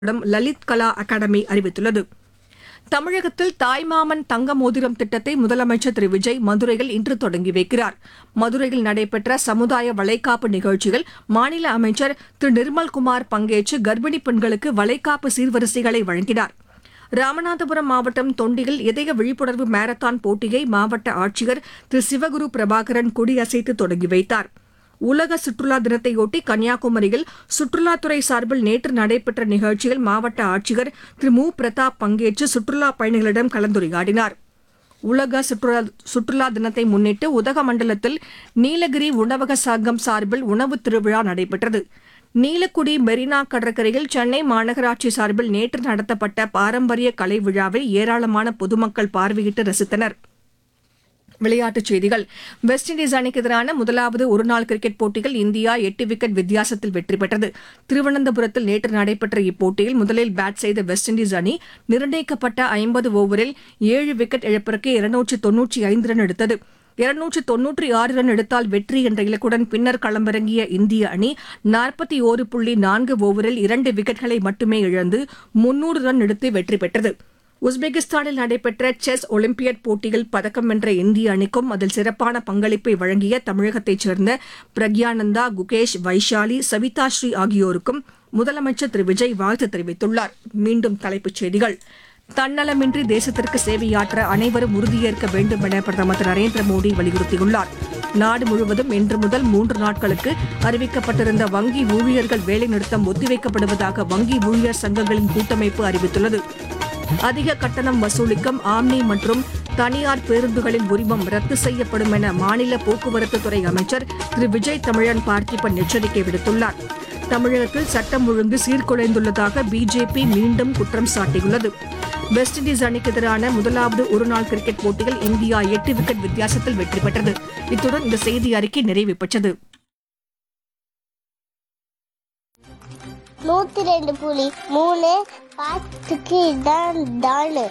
இடம் லலித் கலா அகாடமி அறிவித்துள்ளது தமிழகத்தில் தாய்மாமன் தங்க மோதிரம் திட்டத்தை முதலமைச்சர் திரு விஜய் மதுரையில் இன்று தொடங்கி வைக்கிறார் மதுரையில் நடைபெற்ற சமுதாய வளைகாப்பு நிகழ்ச்சியில் மாநில அமைச்சர் திரு நிர்மல்குமார் பங்கேற்று கர்ப்பிணி பெண்களுக்கு வளைகாப்பு சீர்வரிசைகளை வழங்கினார் ராமநாதபுரம் மாவட்டம் தொண்டியில் இதய விழிப்புணர்வு மாரத்தான் போட்டியை மாவட்ட ஆட்சியர் திரு சிவகுரு பிரபாகரன் கொடியசைத்து தொடங்கி வைத்தார் உலக சுற்றுலா தினத்தையொட்டி கன்னியாகுமரியில் சுற்றுலாத்துறை சார்பில் நேற்று நடைபெற்ற நிகழ்ச்சியில் மாவட்ட ஆட்சியர் திரு மு பிரதாப் பங்கேற்று சுற்றுலா பயணிகளிடம் கலந்துரையாடினார் உலக சுற்றுலா சுற்றுலா தினத்தை முன்னிட்டு உதகமண்டலத்தில் நீலகிரி உணவக சங்கம் சார்பில் உணவு திருவிழா நடைபெற்றது நீலக்குடி மெரினா கடற்கரையில் சென்னை மாநகராட்சி சார்பில் நேற்று நடத்தப்பட்ட பாரம்பரிய கலை விழாவை ஏராளமான பொதுமக்கள் பார்வையிட்டு ரசித்தனர் விளையாட்டுச் செய்திகள் வெஸ்ட் இண்டீஸ் அணிக்கு எதிரான முதலாவது ஒருநாள் கிரிக்கெட் போட்டியில் இந்தியா எட்டு விக்கெட் வித்தியாசத்தில் வெற்றி பெற்றது திருவனந்தபுரத்தில் நேற்று நடைபெற்ற இப்போட்டியில் முதலில் பேட் செய்த வெஸ்ட் இண்டீஸ் அணி நிர்ணயிக்கப்பட்ட ஐம்பது ஓவரில் ஏழு விக்கெட் இழப்பிற்கு இருநூற்று தொன்னூற்றி ஐந்து ரன் எடுத்தது இருநூற்று தொன்னூற்றி ஆறு ரன் எடுத்தால் வெற்றி என்ற இலக்குடன் பின்னர் களமிறங்கிய இந்திய அணி நாற்பத்தி ஓரு புள்ளி நான்கு ஓவரில் இரண்டு விக்கெட்களை மட்டுமே இழந்து முன்னூறு ரன் எடுத்து வெற்றி பெற்றது உஸ்பெகிஸ்தானில் நடைபெற்ற செஸ் ஒலிம்பியட் போட்டியில் பதக்கம் வென்ற இந்திய அணிக்கும் அதில் சிறப்பான பங்களிப்பை வழங்கிய தமிழகத்தைச் சேர்ந்த பிரக்யானந்தா குகேஷ் வைஷாலி சவிதா ஸ்ரீ ஆகியோருக்கும் முதலமைச்சர் திரு விஜய் வாழ்த்து தெரிவித்துள்ளார் மீண்டும் தலைப்புச் செய்திகள் தன்னலமின்றி தேசத்திற்கு சேவையாற்ற அனைவரும் உறுதியேற்க வேண்டும் என பிரதமர் திரு நரேந்திர மோடி வலியுறுத்தியுள்ளார் நாடு முழுவதும் இன்று முதல் மூன்று நாட்களுக்கு அறிவிக்கப்பட்டிருந்த வங்கி ஊழியர்கள் வேலைநிறுத்தம் ஒத்திவைக்கப்படுவதாக வங்கி ஊழியர் சங்கங்களின் கூட்டமைப்பு அறிவித்துள்ளது அதிக கட்டணம் வசூலிக்கும் ஆம்னி மற்றும் தனியார் பேருந்துகளின் உரிமம் ரத்து செய்யப்படும் என மாநில போக்குவரத்து துறை அமைச்சர் திரு விஜய் தமிழன் பார்த்திபன் எச்சரிக்கை விடுத்துள்ளார் தமிழகத்தில் சட்டம் ஒழுங்கு சீர்குலைந்துள்ளதாக பிஜேபி மீண்டும் குற்றம் சாட்டியுள்ளது வெஸ்ட் இண்டீஸ் அணிக்கு எதிரான முதலாவது ஒருநாள் கிரிக்கெட் போட்டியில் இந்தியா எட்டு விக்கெட் வித்தியாசத்தில் வெற்றி பெற்றது இத்துடன் இந்த செய்தி அறிக்கை நிறைவு பெற்றது நூத்தி ரெண்டு புலி மூணு பாட்டுக்கு இதான் டானு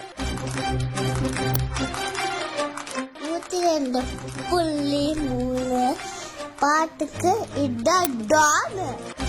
நூத்தி ரெண்டு புள்ளி மூணு பாட்டுக்கு இதான் டானு